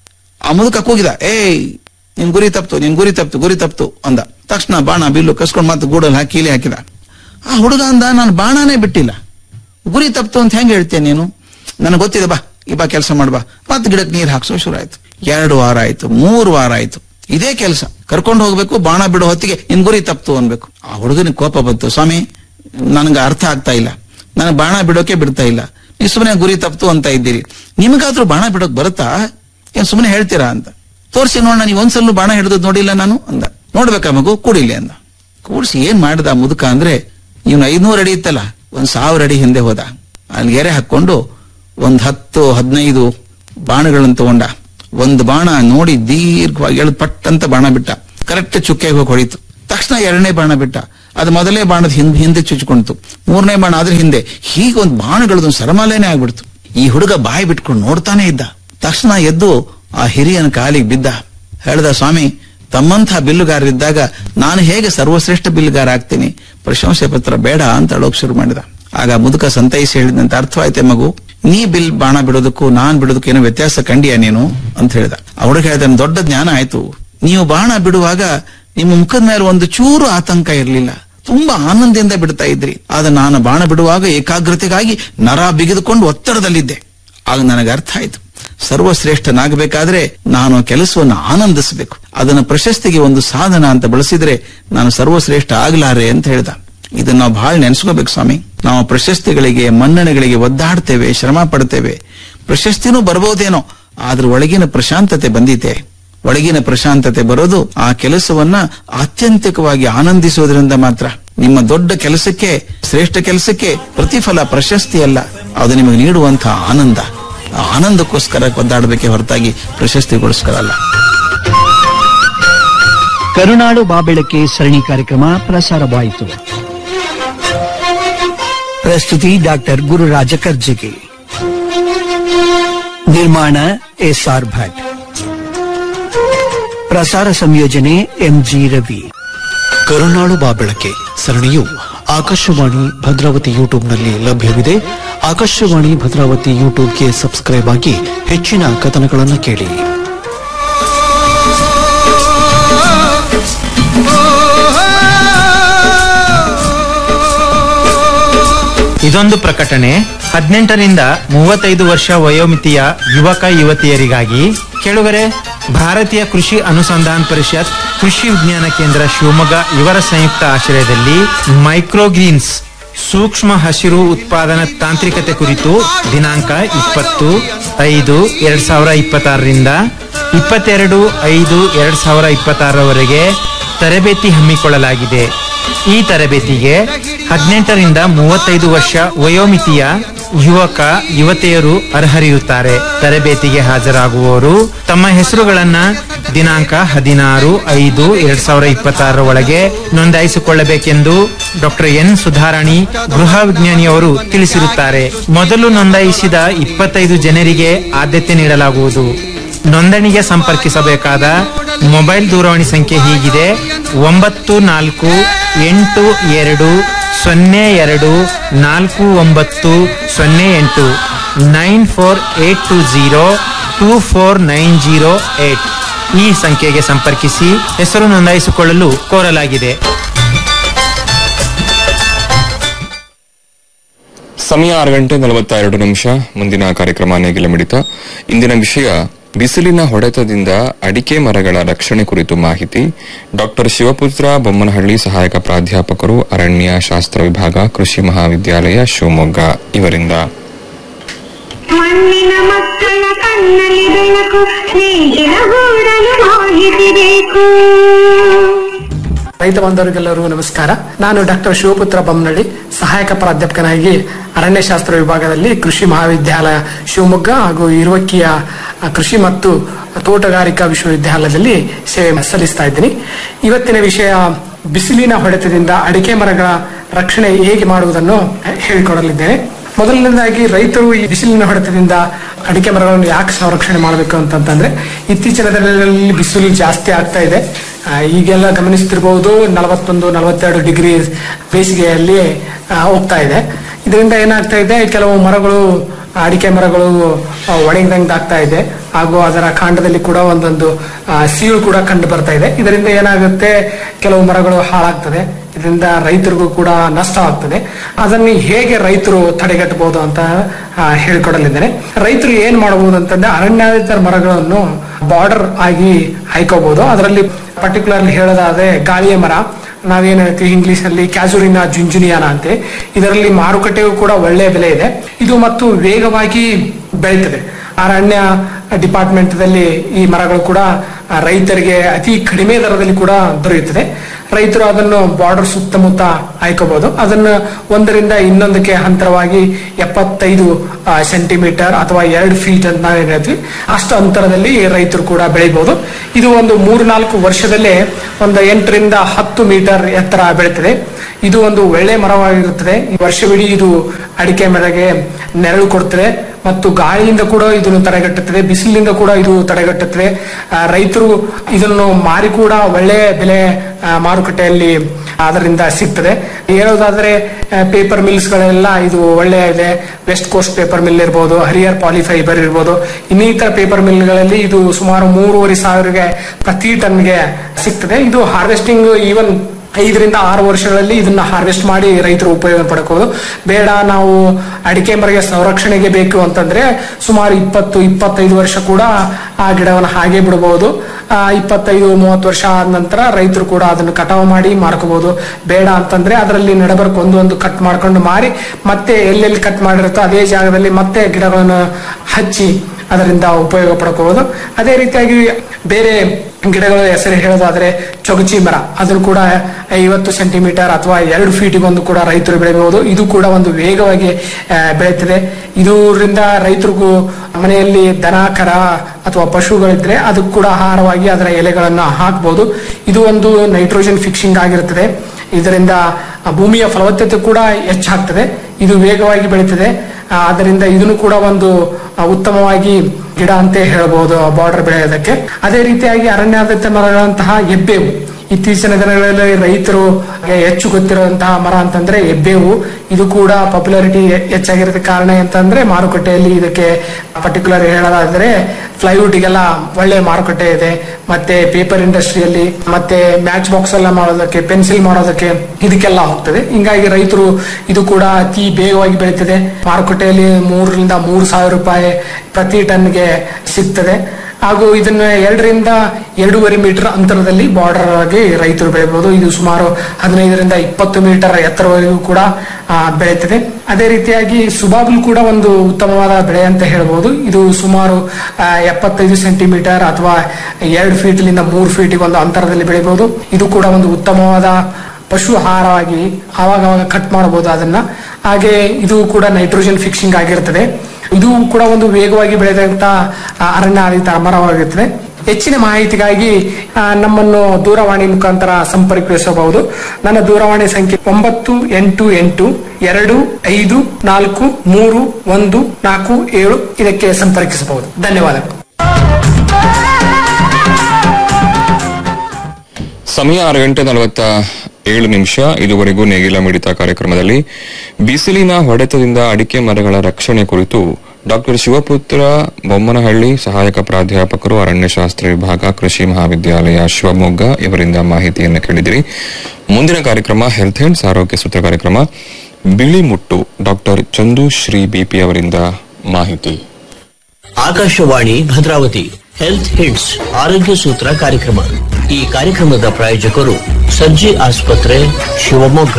Speaker 5: ಆ ಮುದುಕ ಕೂಗಿದ ಏಯ್ ನಿನ್ ಗುರಿ ತಪ್ತು ನಿನ್ ಗುರಿ ತಪ್ತು ಗುರಿ ತಪ್ತು ಅಂದ ತಕ್ಷಣ ಬಾಣ ಬಿಲ್ಲು ಕಸ್ಕೊಂಡು ಮತ್ತೆ ಗೂಡಲ್ಲಿ ಹಾಕಿ ಕೀಲಿ ಹಾಕಿದ ಆ ಹುಡುಗ ಅಂದ ನಾನು ಬಾಣನೇ ಬಿಟ್ಟಿಲ್ಲ ಗುರಿ ತಪ್ತು ಅಂತ ಹೆಂಗ್ ಹೇಳ್ತೇನೆ ನೀನು ನನಗೆ ಗೊತ್ತಿದೆ ಬಾ ಈ ಬಾ ಕೆಲಸ ಮಾಡ್ಬಾ ಮತ್ತೆ ಗಿಡಕ್ಕೆ ನೀರು ಹಾಕ್ಸೋ ಶುರು ಆಯ್ತು ಎರಡು ವಾರ ಆಯ್ತು ಮೂರು ವಾರ ಆಯ್ತು ಇದೇ ಕೆಲಸ ಕರ್ಕೊಂಡು ಹೋಗ್ಬೇಕು ಬಾಣ ಬಿಡೋ ಹೊತ್ತಿಗೆ ನಿನ್ ಗುರಿ ತಪ್ತು ಅನ್ಬೇಕು ಆ ಹುಡುಗನಿಗೆ ಕೋಪ ಬಂತು ಸ್ವಾಮಿ ನನಗೆ ಅರ್ಥ ಆಗ್ತಾ ಇಲ್ಲ ನನಗೆ ಬಾಣ ಬಿಡೋಕೆ ಬಿಡ್ತಾ ಇಲ್ಲ ನೀವು ಸುಮ್ಮನೆ ಗುರಿ ತಪ್ತು ಅಂತ ಇದ್ದೀರಿ ನಿಮಗಾದ್ರೂ ಬಾಣ ಬಿಡೋಕ್ ಬರುತ್ತಾ ಏನ್ ಸುಮ್ಮನೆ ಹೇಳ್ತೀರಾ ಅಂತ ತೋರಿಸಿ ನೋಡೋಣ ನೀವು ಒಂದ್ಸಲ ಬಾಣ ಹಿಡಿದು ನೋಡಿಲ್ಲ ನಾನು ಅಂದ ನೋಡ್ಬೇಕಾ ಮಗು ಕೂಡಿಲಿ ಅಂದ ಕೂಡಿಸಿ ಏನ್ ಮಾಡ್ದ ಆ ಮುದುಕ ಅಂದ್ರೆ ಇವನು ಐದ್ನೂರು ಅಡಿ ಇತ್ತಲ್ಲ ಒಂದ್ ಸಾವಿರ ಅಡಿ ಹಿಂದೆ ಹೋದ ಅಲ್ಲಿ ಗೆರೆ ಹಾಕೊಂಡು ಒಂದ್ ಹತ್ತು ಹದಿನೈದು ಬಾಣಗಳನ್ನು ತಗೊಂಡ ಒಂದು ಬಾಣ ನೋಡಿ ದೀರ್ಘವಾಗಿ ಎಳ್ದ್ ಪಟ್ ಅಂತ ಬಾಣ ಬಿಟ್ಟ ಕರೆಕ್ಟ್ ಚುಕ್ಕೆಗೆ ಹೋಗಿ ಹೊಡಿತು ತಕ್ಷಣ ಎರಡನೇ ಬಾಣ ಬಿಟ್ಟ ಅದು ಮೊದಲನೇ ಬಾಣದ ಹಿಂದೆ ಹಿಂದೆ ಚುಚ್ಕೊಂತು ಮೂರನೇ ಬಾಣ ಅದ್ರ ಹಿಂದೆ ಹೀಗೆ ಒಂದು ಬಾಣಗಳದೊಂದು ಸರಮಾಲೆನೇ ಆಗ್ಬಿಡ್ತು ಈ ಹುಡುಗ ಬಾಯಿ ಬಿಟ್ಕೊಂಡು ನೋಡ್ತಾನೆ ಇದ್ದ ತಕ್ಷಣ ಎದ್ದು ಆ ಹಿರಿಯನ ಕಾಲಿಗೆ ಬಿದ್ದ ಹೇಳ್ದ ಸ್ವಾಮಿ ತಮ್ಮಂಥ ಬಿಲ್ಲುಗಾರರಿದ್ದಾಗ ನಾನು ಹೇಗೆ ಸರ್ವಶ್ರೇಷ್ಠ ಬಿಲ್ಲುಗಾರ ಆಗ್ತೀನಿ ಪ್ರಶಂಸೆ ಪತ್ರ ಬೇಡ ಅಂತ ಹೇಳೋಕ್ ಶುರು ಮಾಡಿದ ಆಗ ಮುದುಕ ಸಂತೈಸಿ ಹೇಳಿದಂತ ಅರ್ಥವಾಯ್ತೆ ಮಗು ನೀ ಬಿಲ್ ಬಾಣ ಬಿಡೋದಕ್ಕೂ ನಾನ್ ಬಿಡೋದಕ್ಕೂ ಏನೋ ವ್ಯತ್ಯಾಸ ಕಂಡಿಯಾ ನೀನು ಅಂತ ಹೇಳಿದ ಆ ಹುಡುಗ ಹೇಳಿದ ದೊಡ್ಡ ಜ್ಞಾನ ಆಯ್ತು ನೀವು ಬಾಣ ಬಿಡುವಾಗ ನಿಮ್ಮ ಮುಖದ ಮೇಲೆ ಒಂದು ಚೂರು ಆತಂಕ ಇರಲಿಲ್ಲ ತುಂಬಾ ಆನಂದದಿಂದ ಬಿಡ್ತಾ ಇದ್ರಿ ಆದ್ರೆ ನಾನು ಬಾಣ ಬಿಡುವಾಗ ಏಕಾಗ್ರತೆಗಾಗಿ ನರ ಬಿಗಿದುಕೊಂಡು ಒತ್ತಡದಲ್ಲಿದ್ದೆ ಆಗ ನನಗೆ ಅರ್ಥ ಆಯ್ತು ಸರ್ವಶ್ರೇಷ್ಠನಾಗಬೇಕಾದ್ರೆ ನಾನು ಕೆಲಸವನ್ನು ಆನಂದಿಸಬೇಕು ಅದನ್ನ ಪ್ರಶಸ್ತಿಗೆ ಒಂದು ಸಾಧನ ಅಂತ ಬಳಸಿದ್ರೆ ನಾನು ಸರ್ವಶ್ರೇಷ್ಠ ಆಗ್ಲಾರೆ ಅಂತ ಹೇಳ್ದ ಇದನ್ನ ನಾವು ಬಹಳ ನೆನೆಸ್ಕೋಬೇಕು ಸ್ವಾಮಿ ನಾವು ಪ್ರಶಸ್ತಿಗಳಿಗೆ ಮನ್ನಣೆಗಳಿಗೆ ಒದ್ದಾಡ್ತೇವೆ ಶ್ರಮ ಪಡ್ತೇವೆ ಪ್ರಶಸ್ತಿನೂ ಬರ್ಬೋದೇನೋ ಆದ್ರ ಒಳಗಿನ ಪ್ರಶಾಂತತೆ ಬಂದಿತೆ ಒಳಗಿನ ಪ್ರಶಾಂತತೆ ಬರೋದು ಆ ಕೆಲಸವನ್ನ ಆತ್ಯಂತಿಕವಾಗಿ ಆನಂದಿಸೋದ್ರಿಂದ ಮಾತ್ರ ನಿಮ್ಮ ದೊಡ್ಡ ಕೆಲಸಕ್ಕೆ ಶ್ರೇಷ್ಠ ಕೆಲಸಕ್ಕೆ ಪ್ರತಿಫಲ ಪ್ರಶಸ್ತಿ ಅಲ್ಲ ಅದು ನಿಮಗೆ ನೀಡುವಂತಹ ಆನಂದ ಆ ಆನಂದಕ್ಕೋಸ್ಕರ ಒದ್ದಾಡಬೇಕೆ ಹೊರತಾಗಿ ಪ್ರಶಸ್ತಿಗೋಸ್ಕರ ಅಲ್ಲ
Speaker 4: ಕರುನಾಡು ಬಾಬೆಳಕೆ ಸರಣಿ ಕಾರ್ಯಕ್ರಮ ಪ್ರಸಾರವಾಯಿತು ಪ್ರಸ್ತುತಿ ಡಾಕ್ಟರ್ ಗುರುರಾಜ ಕರ್ಜಗಿ ನಿರ್ಮಾಣ ಎಸ್ಆರ್ ಭಟ್ ಪ್ರಸಾರ ಸಂಯೋಜನೆ ಎಂಜಿ ರವಿ
Speaker 6: ಕರುನಾಳು ಬಾಬೆಳಕೆ ಸರಣಿಯು ಆಕಾಶವಾಣಿ ಭದ್ರಾವತಿ ಯೂಟ್ಯೂಬ್ನಲ್ಲಿ ಲಭ್ಯವಿದೆ ಆಕಾಶವಾಣಿ ಭದ್ರಾವತಿ ಯೂಟ್ಯೂಬ್ಗೆ ಸಬ್ಸ್ಕ್ರೈಬ್ ಆಗಿ ಹೆಚ್ಚಿನ ಕಥನಗಳನ್ನು ಕೇಳಿ
Speaker 7: ಇದೊಂದು ಪ್ರಕಟಣೆ ಹದಿನೆಂಟರಿಂದ ಮೂವತ್ತೈದು ವರ್ಷ ವಯೋಮಿತಿಯ ಯುವಕ ಯುವತಿಯರಿಗಾಗಿ ಕೇಳುಗರೆ ಭಾರತೀಯ ಕೃಷಿ ಅನುಸಂಧಾನ ಪರಿಷತ್ ಕೃಷಿ ವಿಜ್ಞಾನ ಕೇಂದ್ರ ಶಿವಮೊಗ್ಗ ಇವರ ಸಂಯುಕ್ತ ಆಶ್ರಯದಲ್ಲಿ ಮೈಕ್ರೋಗ್ರೀನ್ಸ್ ಸೂಕ್ಷ್ಮ ಹಸಿರು ಉತ್ಪಾದನಾ ತಾಂತ್ರಿಕತೆ ಕುರಿತು ದಿನಾಂಕ ಇಪ್ಪತ್ತು ಐದು ಎರಡ್ ಸಾವಿರ ಇಪ್ಪತ್ತಾರರಿಂದ ಇಪ್ಪತ್ತೆರಡು ಐದು ಎರಡ್ ಸಾವಿರ ಇಪ್ಪತ್ತಾರರವರೆಗೆ ತರಬೇತಿ ಹಮ್ಮಿಕೊಳ್ಳಲಾಗಿದೆ ಈ ತರಬೇತಿಗೆ ಹದಿನೆಂಟರಿಂದ ಮೂವತ್ತೈದು ವರ್ಷ ವಯೋಮಿತಿಯ ಯುವಕ ಯುವತಿಯರು ಅರ್ಹರಿರುತ್ತಾರೆ ತರಬೇತಿಗೆ ಹಾಜರಾಗುವವರು ತಮ್ಮ ಹೆಸರುಗಳನ್ನ ದಿನಾಂಕ ಹದಿನಾರು ಐದು ಎರಡ್ ಸಾವಿರ ಇಪ್ಪತ್ತಾರರ ಒಳಗೆ ನೋಂದಾಯಿಸಿಕೊಳ್ಳಬೇಕೆಂದು ಡಾಕ್ಟರ್ ಎನ್ ಸುಧಾರಾಣಿ ಗೃಹ ವಿಜ್ಞಾನಿಯವರು ತಿಳಿಸಿರುತ್ತಾರೆ ಮೊದಲು ನೋಂದಾಯಿಸಿದ ಇಪ್ಪತ್ತೈದು ಜನರಿಗೆ ಆದ್ಯತೆ ನೀಡಲಾಗುವುದು ನೋಂದಣಿಗೆ ಸಂಪರ್ಕಿಸಬೇಕಾದ ಮೊಬೈಲ್ ದೂರವಾಣಿ ಸಂಖ್ಯೆ ಹೀಗಿದೆ ಒಂಬತ್ತು ನಾಲ್ಕು ಎಂಟು ಎರಡು ಸೊನ್ನೆ ಎರಡು ನಾಲ್ಕು ಒಂಬತ್ತು ಸೊನ್ನೆ ಎಂಟು nine four eight two zero two four nine zero eight ಈ ಸಂಖ್ಯೆಗೆ ಸಂಪರ್ಕಿಸಿ ಹೆಸರು ನೋಂದಾಯಿಸಿಕೊಳ್ಳಲು ಕೋರಲಾಗಿದೆ
Speaker 3: ಸಮಯ ಆರು ಗಂಟೆ ನಲವತ್ತ ಎರಡು ನಿಮಿಷ ಮುಂದಿನ ಕಾರ್ಯಕ್ರಮ ನೇಗಿಲ ಮಿಡಿತ ಇಂದಿನ ವಿಷಯ ಬಿಸಿಲಿನ ಹೊಡೆತದಿಂದ ಅಡಿಕೆ ಮರಗಳ ರಕ್ಷಣೆ ಕುರಿತು ಮಾಹಿತಿ ಡಾಕ್ಟರ್ ಶಿವಪುತ್ರ ಬೊಮ್ಮನಹಳ್ಳಿ ಸಹಾಯಕ ಪ್ರಾಧ್ಯಾಪಕರು ಅರಣ್ಯ ಶಾಸ್ತ್ರ ವಿಭಾಗ ಕೃಷಿ ಮಹಾವಿದ್ಯಾಲಯ ಶಿವಮೊಗ್ಗ ಇವರಿಂದ
Speaker 8: ಮಣ್ಣಿನ ಮಕ್ಕಳ ಕಣ್ಣಲ್ಲಿ ಬೆಳಕು ನೇಗಿಲ ಗೂಡಲು ಮಾಹಿತಿ ಬೇಕು
Speaker 9: ರೈತ ಬಾಂಧವರಿಗೆಲ್ಲರಿಗೂ ನಮಸ್ಕಾರ ನಾನು ಡಾಕ್ಟರ್ ಶಿವಪುತ್ರ ಬೊಮ್ಮನಳ್ಳಿ ಸಹಾಯಕ ಪ್ರಾಧ್ಯಾಪಕನಾಗಿ ಅರಣ್ಯಶಾಸ್ತ್ರ ವಿಭಾಗದಲ್ಲಿ ಕೃಷಿ ಮಹಾವಿದ್ಯಾಲಯ ಶಿವಮೊಗ್ಗ ಹಾಗೂ ಇರುವಕ್ಕಿಯ ಆ, ಕೃಷಿ ಮತ್ತು ತೋಟಗಾರಿಕಾ ವಿಶ್ವವಿದ್ಯಾಲಯದಲ್ಲಿ ಸೇವೆ ಸಲ್ಲಿಸ್ತಾ ಇದ್ದೀನಿ ಇವತ್ತಿನ ವಿಷಯ ಬಿಸಿಲಿನ ಹೊಡೆತದಿಂದ ಅಡಿಕೆ ಮರಗಳ ರಕ್ಷಣೆ ಹೇಗೆ ಮಾಡುವುದನ್ನು ಹೇಳಿಕೊಡಲಿದ್ದೇನೆ ಮೊದಲನೇದಾಗಿ ರೈತರು ಈ ಬಿಸಿಲಿನ ಹೊಡೆತದಿಂದ ಅಡಿಕೆ ಮರಗಳನ್ನು ಯಾಕೆ ಸಂರಕ್ಷಣೆ ಮಾಡಬೇಕು ಅಂತಂತಂದ್ರೆ ಇತ್ತೀಚಿನ ದಿನಗಳಲ್ಲಿ ಬಿಸಿಲು ಜಾಸ್ತಿ ಆಗ್ತಾ ಇದೆ ಆ, ಈಗೆಲ್ಲ ಗಮನಿಸ್ತಿರ್ಬಹುದು ನಲವತ್ತೊಂದು ನಲವತ್ತೆರಡು ಡಿಗ್ರಿ ಬೇಸಿಗೆಯಲ್ಲಿ ಆ, ಹೋಗ್ತಾ ಇದೆ ಇದರಿಂದ ಏನಾಗ್ತಾ ಇದೆ ಕೆಲವು ಮರಗಳು ಅಡಿಕೆ ಮರಗಳು ಆ, ಒಣಗಿದಂಗಾಗ್ತಾ ಇದೆ ಹಾಗೂ ಅದರ ಕಾಂಡದಲ್ಲಿ ಕೂಡ ಒಂದೊಂದು ಆ, ಸೀಳು ಕೂಡ ಕಂಡು ಬರ್ತಾ ಇದೆ ಇದರಿಂದ ಏನಾಗುತ್ತೆ ಕೆಲವು ಮರಗಳು ಹಾಳಾಗ್ತದೆ ಇದರಿಂದ ರೈತರಿಗೂ ಕೂಡ ನಷ್ಟ ಆಗ್ತದೆ ಅದನ್ನು ಹೇಗೆ ರೈತರು ತಡೆಗಟ್ಟಬಹುದು ಅಂತ ಆ, ಹೇಳ್ಕೊಡಲಿದ್ದೇನೆ ರೈತರು ಏನ್ ಮಾಡಬಹುದು ಅಂತಂದ್ರೆ ಅರಣ್ಯಾಧಾರಿತ ಮರಗಳನ್ನು ಬಾರ್ಡರ್ ಆಗಿ ಹಾಯ್ಕೋಬಹುದು ಅದರಲ್ಲಿ ಪರ್ಟಿಕ್ಯುಲರ್ಲಿ ಹೇಳೋದಾದ್ರೆ ಗಾಳಿಯ ಮರ ನಾವೇನ್ ಹೇಳ್ತೀವಿ ಇಂಗ್ಲಿಷ್ ನಲ್ಲಿ ಕ್ಯಾಸುರಿನ ಜುಂಜುನಿಯಾನ ಅಂತೆ ಇದರಲ್ಲಿ ಮಾರುಕಟ್ಟೆಗೂ ಕೂಡ ಒಳ್ಳೆಯ ಬೆಲೆ ಇದೆ ಇದು ಮತ್ತು ವೇಗವಾಗಿ ಬೆಳೀತದೆ ಅರಣ್ಯ ಡಿಪಾರ್ಟ್ಮೆಂಟ್ ದಲ್ಲಿ ಈ ಮರಗಳು ಕೂಡ ಆ, ರೈತರಿಗೆ ಅತಿ ಕಡಿಮೆ ದರದಲ್ಲಿ ಕೂಡ ದೊರೆಯುತ್ತದೆ ರೈತರು ಅದನ್ನು ಬಾರ್ಡರ್ ಸುತ್ತಮುತ್ತ ಆಯ್ಕೋಬಹುದು ಅದನ್ನು ಒಂದರಿಂದ ಇನ್ನೊಂದಕ್ಕೆ ಅಂತರವಾಗಿ ಎಪ್ಪತ್ತೈದು ಸೆಂಟಿಮೀಟರ್ ಅಥವಾ ಎರಡು ಫೀಟ್ ಅಂತ ನಾವೇನ್ ಹೇಳ್ತೀವಿ ಅಷ್ಟು ಅಂತರದಲ್ಲಿ ರೈತರು ಕೂಡ ಬೆಳಿಬಹುದು ಇದು ಒಂದು ಮೂರು ನಾಲ್ಕು ವರ್ಷದಲ್ಲೇ ಒಂದು ಎಂಟರಿಂದ ಹತ್ತು ಮೀಟರ್ ಎತ್ತರ ಬೆಳೀತದೆ ಇದು ಒಂದು ಒಳ್ಳೆ ಮರವಾಗಿರುತ್ತದೆ ಈ ವರ್ಷವಿಡೀ ಇದು ಅಡಿಕೆ ಮರಗೆ ನೆರಳು ಕೊಡ್ತದೆ ಮತ್ತು ಗಾಳಿಯಿಂದ ಕೂಡ ಇದನ್ನು ತಡೆಗಟ್ಟುತ್ತದೆ ಬಿಸಿಲಿನಿಂದ ಕೂಡ ಇದು ತಡೆಗಟ್ಟುತ್ತದೆ ಆ, ರೈತರು ಇದನ್ನು ಮಾರಿ ಕೂಡ ಒಳ್ಳೆಯ ಬೆಲೆ ಆ, ಮಾರುಕಟ್ಟೆಯಲ್ಲಿ ಅದರಿಂದ ಸಿಗ್ತದೆ ಹೇಳೋದಾದ್ರೆ ಪೇಪರ್ ಮಿಲ್ಸ್ ಗಳೆಲ್ಲ ಇದು ಒಳ್ಳೆಯ ಇದೆ ವೆಸ್ಟ್ ಕೋಸ್ಟ್ ಪೇಪರ್ ಮಿಲ್ ಇರ್ಬೋದು ಹರಿಯರ್ ಪಾಲಿಫೈಬರ್ ಇರ್ಬೋದು ಇನ್ನಿತರ ಪೇಪರ್ ಮಿಲ್ಗಳಲ್ಲಿ ಇದು ಸುಮಾರು ಮೂರುವರೆ ಸಾವಿರಗೆ ಪ್ರತಿ ಟನ್ಗೆ ಸಿಗ್ತದೆ ಇದು ಹಾರ್ವೆಸ್ಟಿಂಗ್ ಈವನ್ ಐದರಿಂದ ಆರು ವರ್ಷಗಳಲ್ಲಿ ಇದನ್ನ ಹಾರ್ವೆಸ್ಟ್ ಮಾಡಿ ರೈತರು ಉಪಯೋಗ ಪಡ್ಕೋಬಹುದು ಬೇಡ ನಾವು ಅಡಿಕೆ ಮರಗೆ ಸಂರಕ್ಷಣೆಗೆ ಬೇಕು ಅಂತಂದ್ರೆ ಸುಮಾರು ಇಪ್ಪತ್ತು ಇಪ್ಪತ್ತೈದು ವರ್ಷ ಕೂಡ ಆ ಗಿಡವನ್ನು ಹಾಗೆ ಬಿಡಬಹುದು ಆ, ಇಪ್ಪತ್ತೈದು ಮೂವತ್ತು ವರ್ಷ ಆದ ನಂತರ ರೈತರು ಕೂಡ ಅದನ್ನು ಕಟಾವು ಮಾಡಿ ಮಾರ್ಕೋಬಹುದು ಬೇಡ ಅಂತಂದ್ರೆ ಅದರಲ್ಲಿ ನಡಬರ್ಕ್ ಒಂದು ಒಂದು ಕಟ್ ಮಾಡ್ಕೊಂಡು ಮಾರಿ ಮತ್ತೆ ಎಲ್ಲೆಲ್ಲಿ ಕಟ್ ಮಾಡಿರುತ್ತೋ ಅದೇ ಜಾಗದಲ್ಲಿ ಮತ್ತೆ ಗಿಡಗಳನ್ನು ಹಚ್ಚಿ ಅದರಿಂದ ಉಪಯೋಗ ಪಡ್ಕೋಬಹುದು ಅದೇ ರೀತಿಯಾಗಿ ಬೇರೆ ಗಿಡಗಳ ಹೆಸರು ಹೇಳೋದಾದ್ರೆ ಚೊಗಚಿ ಮರ ಅದನ್ನು ಕೂಡ ಐವತ್ತು ಸೆಂಟಿಮೀಟರ್ ಅಥವಾ ಎರಡು ಫೀಟಿಗೊಂದು ಕೂಡ ರೈತರು ಬೆಳೆಯಬಹುದು ಇದು ಕೂಡ ಒಂದು ವೇಗವಾಗಿ ಆ, ಬೆಳೆಯುತ್ತದೆ ಇದರಿಂದ ರೈತರಿಗೂ ಮನೆಯಲ್ಲಿ ದನ ಕರ ಅಥವಾ ಪಶುಗಳಿದ್ರೆ ಅದಕ್ಕೆ ಕೂಡ ಆಹಾರವಾಗಿ ಅದರ ಎಲೆಗಳನ್ನು ಹಾಕಬಹುದು ಇದು ಒಂದು ನೈಟ್ರೋಜನ್ ಫಿಕ್ಸಿಂಗ್ ಆಗಿರುತ್ತದೆ ಇದರಿಂದ ಆ ಭೂಮಿಯ ಫಲವತ್ತತೆ ಕೂಡ ಹೆಚ್ಚಾಗ್ತದೆ ಇದು ವೇಗವಾಗಿ ಬೆಳೀತದೆ ಆ, ಆದ್ದರಿಂದ ಇದನ್ನು ಕೂಡ ಒಂದು ಆ, ಉತ್ತಮವಾಗಿ ಗಿಡ ಅಂತ ಹೇಳಬಹುದು ಬಾರ್ಡರ್ ಬೆಳೆಯೋದಕ್ಕೆ ಅದೇ ರೀತಿಯಾಗಿ ಅರಣ್ಯಾಧಾರಿತ ಮರಗಳಂತಹ ಎಬ್ಬೇವು ಇತ್ತೀಚಿನ ದಿನಗಳಲ್ಲಿ ರೈತರು ಹೆಚ್ಚು ಗೊತ್ತಿರುವಂತಹ ಮರ ಅಂತಂದ್ರೆ ಎಬ್ಬೇವು ಇದು ಕೂಡ ಪಾಪ್ಯುಲಾರಿಟಿ ಹೆಚ್ಚಾಗಿರೋದ ಕಾರಣ ಅಂತಂದ್ರೆ ಮಾರುಕಟ್ಟೆಯಲ್ಲಿ ಇದಕ್ಕೆ ಪರ್ಟಿಕ್ಯುಲರ್ ಹೇಳೋದಾದ್ರೆ ಫ್ಲೈವುಡ್ಗೆಲ್ಲ ಒಳ್ಳೆ ಮಾರುಕಟ್ಟೆ ಇದೆ ಮತ್ತೆ ಪೇಪರ್ ಇಂಡಸ್ಟ್ರಿಯಲ್ಲಿ ಮತ್ತೆ ಮ್ಯಾಚ್ ಬಾಕ್ಸ್ ಎಲ್ಲ ಮಾಡೋದಕ್ಕೆ ಪೆನ್ಸಿಲ್ ಮಾಡೋದಕ್ಕೆ ಇದಕ್ಕೆಲ್ಲ ಹೋಗ್ತದೆ ಹಿಂಗಾಗಿ ರೈತರು ಇದು ಕೂಡ ಅತಿ ಬೇಗವಾಗಿ ಬೆಳೀತದೆ ಮಾರುಕಟ್ಟೆಯಲ್ಲಿ ಮೂರರಿಂದ ಮೂರು ಸಾವಿರ ರೂಪಾಯಿ ಪ್ರತಿ ಟನ್ಗೆ ಸಿಗ್ತದೆ ಹಾಗೂ ಇದನ್ನ ಎರಡರಿಂದ ಎರಡೂವರೆ ಮೀಟರ್ ಅಂತರದಲ್ಲಿ ಬಾರ್ಡರ್ ಆಗಿ ರೈತರು ಬೆಳೆಯಬಹುದು ಇದು ಸುಮಾರು ಹದಿನೈದರಿಂದ ಇಪ್ಪತ್ತು ಮೀಟರ್ ಎತ್ತರವರೆಗೂ ಕೂಡ ಆ, ಬೆಳೆಯುತ್ತದೆ ಅದೇ ರೀತಿಯಾಗಿ ಸುಬಾಬುಲ್ ಕೂಡ ಒಂದು ಉತ್ತಮವಾದ ಬೆಳೆ ಅಂತ ಹೇಳ್ಬೋದು ಇದು ಸುಮಾರು ಆ, ಎಪ್ಪತ್ತೈದು ಸೆಂಟಿಮೀಟರ್ ಅಥವಾ ಎರಡು ಫೀಟ್ಲಿಂದ ಮೂರು ಫೀಟಿಗೆ ಒಂದು ಅಂತರದಲ್ಲಿ ಬೆಳೆಯಬಹುದು ಇದು ಕೂಡ ಒಂದು ಉತ್ತಮವಾದ ಪಶು ಆಹಾರವಾಗಿ ಆವಾಗ ಆವಾಗ ಕಟ್ ಮಾಡಬಹುದು ಅದನ್ನ ಹಾಗೆ ಇದು ಕೂಡ ನೈಟ್ರೋಜನ್ ಫಿಕ್ಸಿಂಗ್ ಆಗಿರ್ತದೆ ಇದು ಕೂಡ ಒಂದು ವೇಗವಾಗಿ ಬೆಳೆದಂತ ಆ, ಅರಣ್ಯ ಆಧಾರಿತ ಮರವಾಗಿರ್ತದೆ ಹೆಚ್ಚಿನ ಮಾಹಿತಿಗಾಗಿ ಆ, ನಮ್ಮನ್ನು ದೂರವಾಣಿ ಮುಖಾಂತರ ಸಂಪರ್ಕಿಸಬಹುದು ನನ್ನ ದೂರವಾಣಿ ಸಂಖ್ಯೆ ಒಂಬತ್ತು ಎಂಟು ಎಂಟು ಎರಡು ಐದು ನಾಲ್ಕು ಮೂರು ಒಂದು ನಾಲ್ಕು ಏಳು ಇದಕ್ಕೆ ಸಂಪರ್ಕಿಸಬಹುದು ಧನ್ಯವಾದಗಳು
Speaker 3: ಸಮಯ ಆರು ಗಂಟೆ ನಲವತ್ತ ಏಳು ನಿಮಿಷ ಇದುವರೆಗೂ ನೇಗಿಲ ಮಿಡಿತ ಕಾರ್ಯಕ್ರಮದಲ್ಲಿ ಬಿಸಿಲಿನ ಹೊಡೆತದಿಂದ ಅಡಿಕೆ ಮರಗಳ ರಕ್ಷಣೆ ಕುರಿತು ಡಾಕ್ಟರ್ ಶಿವಪುತ್ರ ಬೊಮ್ಮನಹಳ್ಳಿ ಸಹಾಯಕ ಪ್ರಾಧ್ಯಾಪಕರು ಅರಣ್ಯಶಾಸ್ತ್ರ ವಿಭಾಗ ಕೃಷಿ ಮಹಾವಿದ್ಯಾಲಯ ಶಿವಮೊಗ್ಗ ಇವರಿಂದ ಮಾಹಿತಿಯನ್ನು ಕೇಳಿದಿರಿ ಮುಂದಿನ ಕಾರ್ಯಕ್ರಮ ಹೆಲ್ತ್ ಹೆಂಡ್ಸ್ ಆರೋಗ್ಯ ಸೂತ್ರ ಕಾರ್ಯಕ್ರಮ ಬಿಳಿ ಮುಟ್ಟು ಡಾಕ್ಟರ್ ಚಂದು ಶ್ರೀ ಬಿಪಿ ಅವರಿಂದ ಮಾಹಿತಿ
Speaker 10: ಆಕಾಶವಾಣಿ ಭದ್ರಾವತಿ ಹೆಲ್ತ್ ಹಿಟ್ಸ್ ಆರೋಗ್ಯ ಸೂತ್ರ ಕಾರ್ಯಕ್ರಮ ಈ ಕಾರ್ಯಕ್ರಮದ ಪ್ರಾಯೋಜಕರು ಸರ್ಜಿ ಆಸ್ಪತ್ರೆ ಶಿವಮೊಗ್ಗ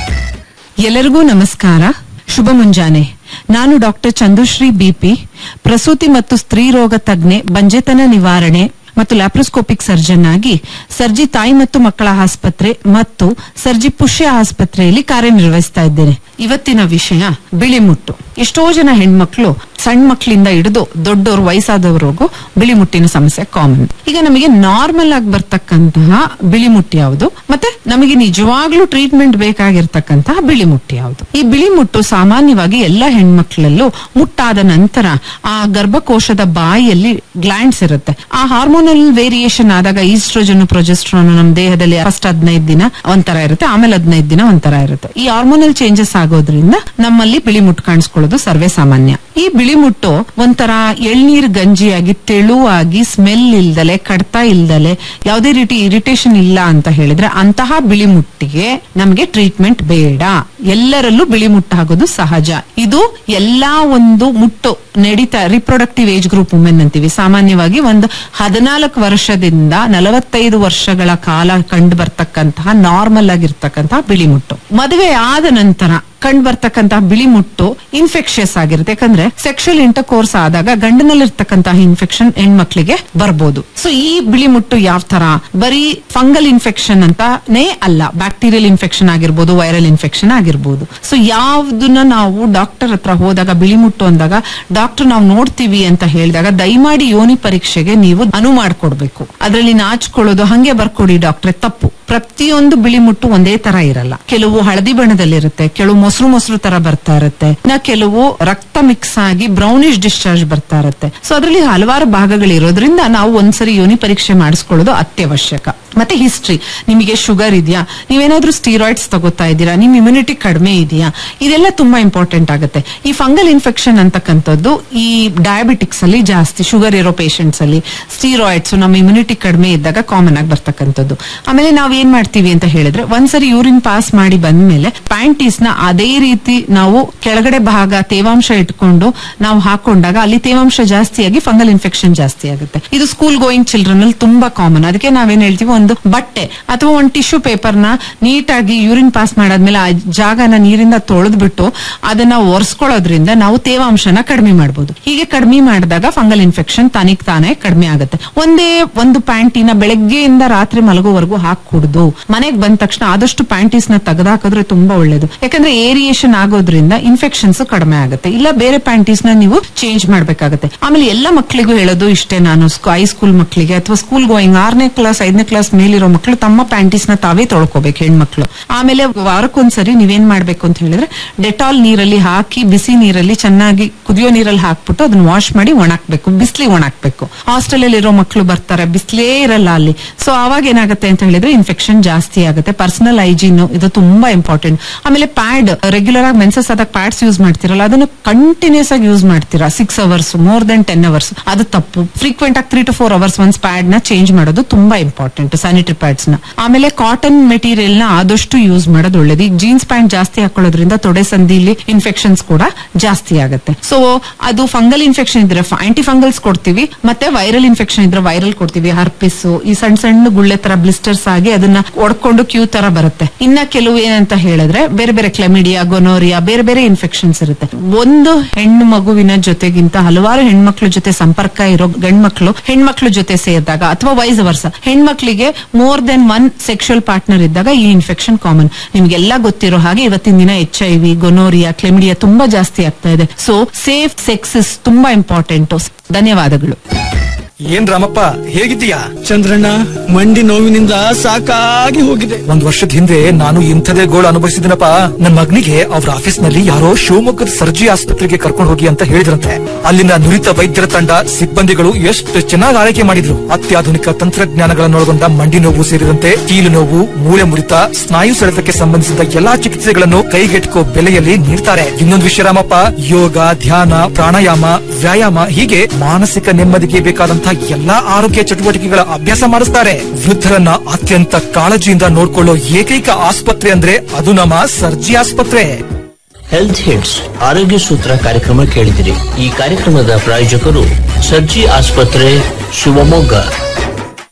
Speaker 11: ಎಲ್ಲರಿಗೂ ನಮಸ್ಕಾರ ಶುಭ ಮುಂಜಾನೆ ನಾನು ಡಾಕ್ಟರ್ ಚಂದುಶ್ರೀ ಬಿಪಿ ಪ್ರಸೂತಿ ಮತ್ತು ಸ್ತ್ರೀ ರೋಗ ತಜ್ಞೆ ಬಂಜೆತನ ನಿವಾರಣೆ ಮತ್ತು ಲ್ಯಾಪ್ರೋಸ್ಕೋಪಿಕ್ ಸರ್ಜನ್ ಆಗಿ ಸರ್ಜಿ ತಾಯಿ ಮತ್ತು ಮಕ್ಕಳ ಆಸ್ಪತ್ರೆ ಮತ್ತು ಸರ್ಜಿ ಪುಷ್ಯ ಆಸ್ಪತ್ರೆಯಲ್ಲಿ ಕಾರ್ಯನಿರ್ವಹಿಸ್ತಾ ಇದ್ದೇನೆ ಇವತ್ತಿನ ವಿಷಯ ಬಿಳಿ ಮುಟ್ಟು ಎಷ್ಟೋ ಜನ ಹೆಣ್ಮಕ್ಳು ಸಣ್ಣ ಮಕ್ಕಳಿಂದ ಹಿಡಿದು ದೊಡ್ಡವರು ವಯಸ್ಸಾದವರೆಗೂ ಬಿಳಿ ಮುಟ್ಟಿನ ಸಮಸ್ಯೆ ಕಾಮನ್ ಈಗ ನಮಗೆ ನಾರ್ಮಲ್ ಆಗಿ ಬರ್ತಕ್ಕಂತಹ ಬಿಳಿ ಮುಟ್ಟು ಯಾವುದು ಮತ್ತೆ ನಮಗೆ ನಿಜವಾಗ್ಲೂ ಟ್ರೀಟ್ಮೆಂಟ್ ಬೇಕಾಗಿರ್ತಕ್ಕಂತಹ ಬಿಳಿ ಮುಟ್ಟು ಯಾವುದು ಈ ಬಿಳಿ ಮುಟ್ಟು ಸಾಮಾನ್ಯವಾಗಿ ಎಲ್ಲ ಹೆಣ್ಮಕ್ಳಲ್ಲೂ ಮುಟ್ಟಾದ ನಂತರ ಆ ಗರ್ಭಕೋಶದ ಬಾಯಿಯಲ್ಲಿ ಗ್ಲ್ಯಾಂಡ್ಸ್ ಇರುತ್ತೆ ಆ ಹಾರ್ಮೋನಲ್ ವೇರಿಯೇಷನ್ ಆದಾಗ ಈಸ್ಟ್ರೋಜನ್ ಪ್ರೊಜೆಸ್ಟ್ರಾನ್ ನಮ್ಮ ದೇಹದಲ್ಲಿ ಫಸ್ಟ್ ಹದಿನೈದು ದಿನ ಒಂಥರ ಇರುತ್ತೆ ಆಮೇಲೆ ಹದಿನೈದು ದಿನ ಒಂಥರ ಇರುತ್ತೆ ಈ ಹಾರ್ಮೋನಲ್ ಚೇಂಜಸ್ ಆಗೋದ್ರಿಂದ ನಮ್ಮಲ್ಲಿ ಬಿಳಿ ಮುಟ್ಟು ಕಾಣಿಸ್ಕೊಳ್ಳೋದು ಸರ್ವೇ ಸಾಮಾನ್ಯ ಈ ಬಿಳಿ ಮುಟ್ಟು ಒಂಥರ ಎಳ್ನೀರ್ ಗಂಜಿಯಾಗಿ ತೆಳುವಾಗಿ ಸ್ಮೆಲ್ ಇಲ್ದಲೆ ಕಡ್ತಾ ಇಲ್ದಲೆ ಯಾವುದೇ ರೀತಿ ಇರಿಟೇಷನ್ ಇಲ್ಲ ಅಂತ ಹೇಳಿದ್ರೆ ಅಂತಹ ಬಿಳಿ ಮುಟ್ಟಿಗೆ ನಮಗೆ ಟ್ರೀಟ್ಮೆಂಟ್ ಬೇಡ ಎಲ್ಲರಲ್ಲೂ ಬಿಳಿ ಮುಟ್ಟು ಆಗೋದು ಸಹಜ ಇದು ಎಲ್ಲಾ ಒಂದು ಮುಟ್ಟು ನಡೀತಾ ರಿಪ್ರೊಡಕ್ಟಿವ್ ಏಜ್ ಗ್ರೂಪ್ ವುಮೆನ್ ಅಂತೀವಿ ಸಾಮಾನ್ಯವಾಗಿ ಒಂದು ಹದಿನಾಲ್ಕು ವರ್ಷದಿಂದ ನಲವತ್ತೈದು ವರ್ಷಗಳ ಕಾಲ ಕಂಡು ಬರ್ತಕ್ಕಂತಹ ನಾರ್ಮಲ್ ಆಗಿರ್ತಕ್ಕಂತಹ ಬಿಳಿ ಮುಟ್ಟು ಮದುವೆ ಆದ ನಂತರ ಕಂಡು ಬರ್ತಕ್ಕಂತಹ ಬಿಳಿ ಮುಟ್ಟು ಇನ್ಫೆಕ್ಷಿಯಸ್ ಆಗಿರುತ್ತೆ ಯಾಕಂದ್ರೆ ಸೆಕ್ಷುವಲ್ ಇಂಟರ್ಕೋರ್ಸ್ ಆದಾಗ ಗಂಡನಲ್ಲಿರ್ತಕ್ಕಂತಹ ಇನ್ಫೆಕ್ಷನ್ ಹೆಣ್ಮಕ್ಳಿಗೆ ಬರ್ಬೋದು ಸೊ ಈ ಬಿಳಿ ಮುಟ್ಟು ಯಾವ ತರ ಬರೀ ಫಂಗಲ್ ಇನ್ಫೆಕ್ಷನ್ ಅಂತಾನೇ ಅಲ್ಲ ಬ್ಯಾಕ್ಟೀರಿಯಲ್ ಇನ್ಫೆಕ್ಷನ್ ಆಗಿರ್ಬೋದು ವೈರಲ್ ಇನ್ಫೆಕ್ಷನ್ ಆಗಿರ್ಬೋದು ಸೊ ಯಾವ್ದನ್ನ ನಾವು ಡಾಕ್ಟರ್ ಹತ್ರ ಹೋದಾಗ ಬಿಳಿ ಮುಟ್ಟು ಅಂದಾಗ ಡಾಕ್ಟರ್ ನಾವು ನೋಡ್ತೀವಿ ಅಂತ ಹೇಳಿದಾಗ ದಯಮಾಡಿ ಯೋನಿ ಪರೀಕ್ಷೆಗೆ ನೀವು ಅನು ಮಾಡ್ಕೊಡ್ಬೇಕು ಅದರಲ್ಲಿ ನಾಚ್ಕೊಳ್ಳೋದು ಹಂಗೆ ಬರ್ಕೊಡಿ ಡಾಕ್ಟ್ರೆ ತಪ್ಪು ಪ್ರತಿಯೊಂದು ಬಿಳಿ ಮುಟ್ಟು ಒಂದೇ ತರ ಇರಲ್ಲ ಕೆಲವು ಹಳದಿ ಬಣ್ಣದಲ್ಲಿರುತ್ತೆ ಕೆಲವು ಮೊಸರು ಮೊಸರು ತರ ಬರ್ತಾ ಇರುತ್ತೆ ಇನ್ನ ಕೆಲವು ರಕ್ತ ಮಿಕ್ಸ್ ಆಗಿ ಬ್ರೌನಿಶ್ ಡಿಸ್ಚಾರ್ಜ್ ಬರ್ತಾ ಇರುತ್ತೆ ಸೊ ಅದರಲ್ಲಿ ಹಲವಾರು ಭಾಗಗಳಿರೋದ್ರಿಂದ ನಾವು ಒಂದ್ಸರಿ ಯೋನಿ ಪರೀಕ್ಷೆ ಮಾಡಿಸ್ಕೊಳ್ಳೋದು ಅತ್ಯವಶ್ಯಕ ಮತ್ತೆ ಹಿಸ್ಟ್ರಿ ನಿಮಗೆ ಶುಗರ್ ಇದೆಯಾ ನೀವೇನಾದ್ರೂ ಸ್ಟೀರಾಯ್ಡ್ಸ್ ತಗೋತಾ ಇದ್ದೀರಾ ನಿಮ್ ಇಮ್ಯುನಿಟಿ ಕಡಿಮೆ ಇದೆಯಾ ಇದೆಲ್ಲ ತುಂಬಾ ಇಂಪಾರ್ಟೆಂಟ್ ಆಗುತ್ತೆ ಈ ಫಂಗಲ್ ಇನ್ಫೆಕ್ಷನ್ ಅಂತಕ್ಕಂಥದ್ದು ಈ ಡಯಾಬಿಟಿಕ್ಸ್ ಅಲ್ಲಿ ಜಾಸ್ತಿ ಶುಗರ್ ಇರೋ ಪೇಷಂಟ್ಸ್ ಅಲ್ಲಿ ಸ್ಟೀರಾಯ್ಡ್ಸ್ ನಮ್ಮ ಇಮ್ಯುನಿಟಿ ಕಡಿಮೆ ಇದ್ದಾಗ ಕಾಮನ್ ಆಗಿ ಬರ್ತಕ್ಕಂಥದ್ದು ಆಮೇಲೆ ನಾವ್ ಏನ್ ಮಾಡ್ತೀವಿ ಅಂತ ಹೇಳಿದ್ರೆ ಒಂದ್ಸರಿ ಯೂರಿನ್ ಪಾಸ್ ಮಾಡಿ ಬಂದ್ಮೇಲೆ ಪ್ಯಾಂಟೀಸ್ ನ ಅದೇ ರೀತಿ ನಾವು ಕೆಳಗಡೆ ಭಾಗ ತೇವಾಂಶ ಇಟ್ಕೊಂಡು ನಾವು ಹಾಕೊಂಡಾಗ ಅಲ್ಲಿ ತೇವಾಂಶ ಜಾಸ್ತಿಯಾಗಿ ಫಂಗಲ್ ಇನ್ಫೆಕ್ಷನ್ ಜಾಸ್ತಿ ಆಗುತ್ತೆ ಇದು ಸ್ಕೂಲ್ ಗೋಯಿಂಗ್ ಚಿಲ್ಡ್ರನ್ ಅಲ್ಲಿ ತುಂಬಾ ಕಾಮನ್ ಅದಕ್ಕೆ ನಾವೇನ್ ಹೇಳ್ತೀವಿ ಒಂದು ಬಟ್ಟೆ ಅಥವಾ ಒಂದು ಟಿಶ್ಯೂ ಪೇಪರ್ ನ ನೀಟಾಗಿ ಯೂರಿನ್ ಪಾಸ್ ಮಾಡಾದ್ಮೇಲೆ ಆ ಜಾಗನ ನೀರಿಂದ ತೊಳೆದ್ಬಿಟ್ಟು ಅದನ್ನ ಒರೆಸ್ಕೊಳ್ಳೋದ್ರಿಂದ ನಾವು ತೇವಾಂಶನ ಕಡಿಮೆ ಮಾಡಬಹುದು ಹೀಗೆ ಕಡಿಮೆ ಮಾಡಿದಾಗ ಫಂಗಲ್ ಇನ್ಫೆಕ್ಷನ್ ತನಿಗ್ ತಾನೇ ಕಡಿಮೆ ಆಗುತ್ತೆ ಒಂದೇ ಒಂದು ಪ್ಯಾಂಟಿನ ಬೆಳಗ್ಗೆಯಿಂದ ರಾತ್ರಿ ಮಲಗೋವರೆಗೂ ಹಾಕಿ ಕುಡ್ದು ಮನೆಗೆ ಬಂದ ತಕ್ಷಣ ಆದಷ್ಟು ಪ್ಯಾಂಟೀಸ್ ನ ತೆಗೆದಾಕಿದ್ರೆ ತುಂಬಾ ಒಳ್ಳೇದು ಯಾಕಂದ್ರೆ ಏರಿಯೇಷನ್ ಆಗೋದ್ರಿಂದ ಇನ್ಫೆಕ್ಷನ್ಸ್ ಕಡಿಮೆ ಆಗುತ್ತೆ ಇಲ್ಲ ಬೇರೆ ಪ್ಯಾಂಟೀಸ್ ನ ನೀವು ಚೇಂಜ್ ಮಾಡ್ಬೇಕಾಗುತ್ತೆ ಆಮೇಲೆ ಎಲ್ಲ ಮಕ್ಕಳಿಗೂ ಹೇಳೋದು ಇಷ್ಟೇ ನಾನು ಹೈ ಸ್ಕೂಲ್ ಮಕ್ಕಳಿಗೆ ಅಥವಾ ಸ್ಕೂಲ್ ಗೋಯಿಂಗ್ ಆರನೇ ಕ್ಲಾಸ್ ಐದನೇ ಕ್ಲಾಸ್ ಮೇಲಿರೋ ಮಕ್ಕಳು ತಮ್ಮ ಪ್ಯಾಂಟೀಸ್ ನ ತಾವೇ ತೊಳ್ಕೊಬೇಕು ಹೆಣ್ಮಕ್ಳು ಆಮೇಲೆ ವಾರಕ್ಕೊಂದ್ಸರಿ ನೀವೇನ್ ಮಾಡ್ಬೇಕು ಅಂತ ಹೇಳಿದ್ರೆ ಡೆಟಾಲ್ ನೀರಲ್ಲಿ ಹಾಕಿ ಬಿಸಿ ನೀರಲ್ಲಿ ಚೆನ್ನಾಗಿ ಕುದಿಯೋ ನೀರಲ್ಲಿ ಹಾಕ್ಬಿಟ್ಟು ಅದನ್ನ ವಾಶ್ ಮಾಡಿ ಒಣಾಕ್ಬೇಕು ಬಿಸ್ಲಿ ಒಣಾಕ್ಬೇಕು ಹಾಸ್ಟೆಲ್ ಅಲ್ಲಿ ಇರೋ ಮಕ್ಕಳು ಬರ್ತಾರೆ ಬಿಸ್ಲೇ ಇರಲ್ಲ ಅಲ್ಲಿ ಸೊ ಅವಾಗ ಏನಾಗುತ್ತೆ ಅಂತ ಹೇಳಿದ್ರೆ ಇನ್ಫೆಕ್ಷನ್ ಜಾಸ್ತಿ ಆಗುತ್ತೆ ಪರ್ಸನಲ್ ಹೈಜೀನ್ ಇದು ತುಂಬಾ ಇಂಪಾರ್ಟೆಂಟ್ ಆಮೇಲೆ ಪ್ಯಾಡ್ ರೆಗ್ಯುಲರ್ ಆಗಿ ಮೆನ್ಸಸ್ ಆದಾಗ ಪ್ಯಾಡ್ಸ್ ಯೂಸ್ ಮಾಡ್ತಿರಲ್ಲ ಅದನ್ನು ಕಂಟಿನ್ಯೂಸ್ ಆಗಿ ಯೂಸ್ ಮಾಡ್ತೀರಾ six hours more than ten hours ಅದು ತಪ್ಪು ಫ್ರೀಕ್ವೆಂಟ್ ಆಗಿ three to four hours once pad ನ ಚೇಂಜ್ ಮಾಡೋದು ತುಂಬಾ ಇಂಪಾರ್ಟೆಂಟ್ ಸ್ಯಾನಿಟರಿ ಪ್ಯಾಡ್ಸ್ ನ ಆಮೇಲೆ ಕಾಟನ್ ಮೆಟೀರಿಯಲ್ ನ ಆದಷ್ಟು ಯೂಸ್ ಮಾಡೋದು ಒಳ್ಳೇದು ಈಗ ಜೀನ್ಸ್ ಪ್ಯಾಂಟ್ ಜಾಸ್ತಿ ಹಾಕೊಳ್ಳೋದ್ರಿಂದ ತೊಡೆ ಸಂದಿಲಿ ಇನ್ಫೆಕ್ಷನ್ಸ್ ಕೂಡ ಜಾಸ್ತಿ ಆಗುತ್ತೆ ಸೊ ಅದು ಫಂಗಲ್ ಇನ್ಫೆಕ್ಷನ್ ಇದ್ರೆ ಆಂಟಿ ಫಂಗಲ್ಸ್ ಕೊಡ್ತೀವಿ ಮತ್ತೆ ವೈರಲ್ ಇನ್ಫೆಕ್ಷನ್ ಇದ್ರೆ ವೈರಲ್ ಕೊಡ್ತೀವಿ ಹರ್ಪಿಸ್ ಈ ಸಣ್ಣ ಸಣ್ಣ ಗುಳ್ಳೆ ತರ ಬ್ಲಿಸ್ಟರ್ಸ್ ಆಗಿ ಅದನ್ನ ಒಡ್ಕೊಂಡು ಕ್ಯೂ ತರ ಬರುತ್ತೆ ಇನ್ನ ಕೆಲವು ಏನಂತ ಹೇಳಿದ್ರೆ ಬೇರೆ ಬೇರೆ ಕ್ಲೆಮಿಡಿಯಾ ಗೊನೋರಿಯಾ ಬೇರೆ ಬೇರೆ ಇನ್ಫೆಕ್ಷನ್ಸ್ ಇರುತ್ತೆ ಒಂದು ಹೆಣ್ಣು ಮಗುವಿನ ಜೊತೆಗಿಂತ ಹಲವಾರು ಹೆಣ್ಮಕ್ಳ ಜೊತೆ ಸಂಪರ್ಕ ಇರೋ ಗಂಡ್ಮಕ್ಳು ಹೆಣ್ಮಕ್ಳ ಜೊತೆ ಸೇರಿದಾಗ ಅಥವಾ ವೈಸ್ ವರ್ಸ ಹೆಣ್ಮಕ್ಳಿಗೆ more than one sexual partner ಇದ್ದಾಗ ಈ ಇನ್ಫೆಕ್ಷನ್ ಕಾಮನ್ ನಿಮ್ಗೆಲ್ಲ ಗೊತ್ತಿರೋ ಹಾಗೆ ಇವತ್ತಿನ ದಿನ H I V gonorrhoea chlamydia ತುಂಬಾ ಜಾಸ್ತಿ ಆಗ್ತಾ ಇದೆ ಸೊ ಸೇಫ್ ಸೆಕ್ಸಸ್ ತುಂಬಾ ಇಂಪಾರ್ಟೆಂಟ್ ಧನ್ಯವಾದಗಳು
Speaker 12: ಏನ್ ರಾಮಪ್ಪ ಹೇಗಿದ್ದೀಯಾ ಚಂದ್ರಣ್ಣ ಮಂಡಿ ನೋವಿನಿಂದ ಸಾಕಾಗಿ ಹೋಗಿದೆ ಒಂದ್ ವರ್ಷದ ಹಿಂದೆ ನಾನು ಇಂಥದೇ ಗೋಳು ಅನುಭವಿಸಿದನಪ್ಪ ನನ್ ಮಗನಿಗೆ ಅವ್ರ ಆಫೀಸ್ ನಲ್ಲಿ ಯಾರೋ ಶಿವಮೊಗ್ಗದ ಸರ್ಜಿ ಆಸ್ಪತ್ರೆಗೆ ಕರ್ಕೊಂಡು ಹೋಗಿ ಅಂತ ಹೇಳಿದ್ರಂತೆ ಅಲ್ಲಿನ ನುರಿತ ವೈದ್ಯರ ತಂಡ ಸಿಬ್ಬಂದಿಗಳು ಎಷ್ಟು ಚೆನ್ನಾಗಿ ಆರೈಕೆ ಮಾಡಿದ್ರು ಅತ್ಯಾಧುನಿಕ ತಂತ್ರಜ್ಞಾನಗಳನ್ನೊಳಗೊಂಡ ಮಂಡಿ ನೋವು ಸೇರಿದಂತೆ ಕೀಲು ನೋವು ಮೂಳೆ ಮುರಿತ ಸ್ನಾಯು ಸೆಳೆತಕ್ಕೆ ಸಂಬಂಧಿಸಿದ ಎಲ್ಲಾ ಚಿಕಿತ್ಸೆಗಳನ್ನು ಕೈಗೆಟುಕೋ ಬೆಲೆಯಲ್ಲಿ ನೀಡ್ತಾರೆ ಇನ್ನೊಂದು ವಿಷಯ ರಾಮಪ್ಪ ಯೋಗ ಧ್ಯಾನ ಪ್ರಾಣಾಯಾಮ ವ್ಯಾಯಾಮ ಹೀಗೆ ಮಾನಸಿಕ ನೆಮ್ಮದಿಗೆ ಬೇಕಾದಂತಹ ಎಲ್ಲಾ ಆರೋಗ್ಯ ಚಟುವಟಿಕೆಗಳ ಅಭ್ಯಾಸ ಮಾಡಿಸ್ತಾರೆ ವೃದ್ಧರನ್ನ ಅತ್ಯಂತ ಕಾಳಜಿಯಿಂದ ನೋಡ್ಕೊಳ್ಳೋ ಏಕೈಕ ಆಸ್ಪತ್ರೆ ಅಂದ್ರೆ ಅದು ನಮ್ಮ ಸರ್ಜಿ ಆಸ್ಪತ್ರೆ
Speaker 10: ಹೆಲ್ತ್ ಹಿಟ್ಸ್ ಆರೋಗ್ಯ ಸೂತ್ರ ಕಾರ್ಯಕ್ರಮ ಕೇಳಿದಿರಿ ಈ ಕಾರ್ಯಕ್ರಮದ ಪ್ರಾಯೋಜಕರು ಸರ್ಜಿ ಆಸ್ಪತ್ರೆ ಶಿವಮೊಗ್ಗ